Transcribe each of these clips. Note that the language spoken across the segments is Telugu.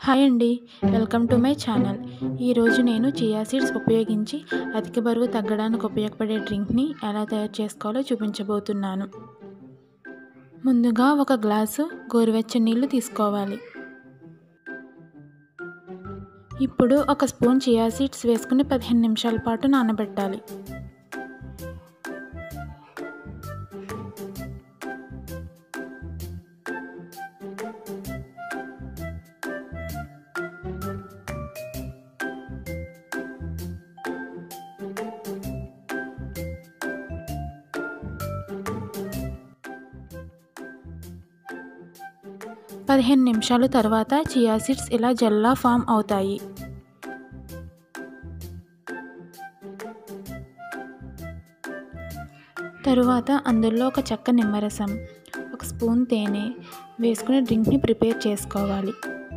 హాయ్ అండి వెల్కమ్ టు మై ఛానల్ ఈరోజు నేను చియా సీడ్స్ ఉపయోగించి అధిక బరువు తగ్గడానికి ఉపయోగపడే డ్రింక్ని ఎలా తయారు చేసుకోవాలో చూపించబోతున్నాను ముందుగా ఒక గ్లాసు గోరువెచ్చని నీళ్లు తీసుకోవాలి ఇప్పుడు ఒక స్పూన్ చియా సీడ్స్ వేసుకుని పదిహేను నిమిషాల పాటు నానబెట్టాలి పదిహేను నిమిషాల తర్వాత చియా సీడ్స్ ఇలా జల్లా ఫామ్ అవుతాయి తరువాత అందులో ఒక చెక్క నిమ్మరసం ఒక స్పూన్ తేనె వేసుకుని డ్రింక్ని ప్రిపేర్ చేసుకోవాలి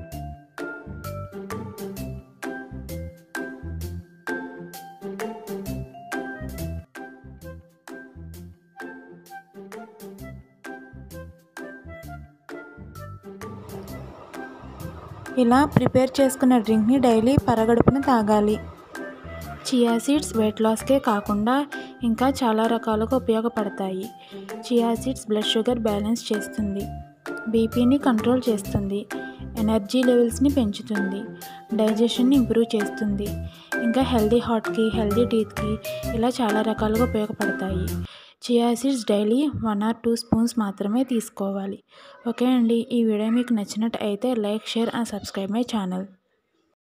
ఇలా ప్రిపేర్ చేసుకున్న డ్రింక్ని డైలీ పరగడుపున తాగాలి చియా సీడ్స్ వెయిట్ లాస్కే కాకుండా ఇంకా చాలా రకాలుగా ఉపయోగపడతాయి chia seeds blood sugar balance చేస్తుంది బీపీని కంట్రోల్ చేస్తుంది ఎనర్జీ లెవెల్స్ని పెంచుతుంది డైజెషన్ని ఇంప్రూవ్ చేస్తుంది ఇంకా హెల్దీ హార్ట్కి హెల్దీ టీత్కి ఇలా చాలా రకాలుగా ఉపయోగపడతాయి chia seeds daily one or two spoons మాత్రమే తీసుకోవాలి ఓకే అండి ఈ వీడియో మీకు నచ్చినట్టు అయితే like share and subscribe my channel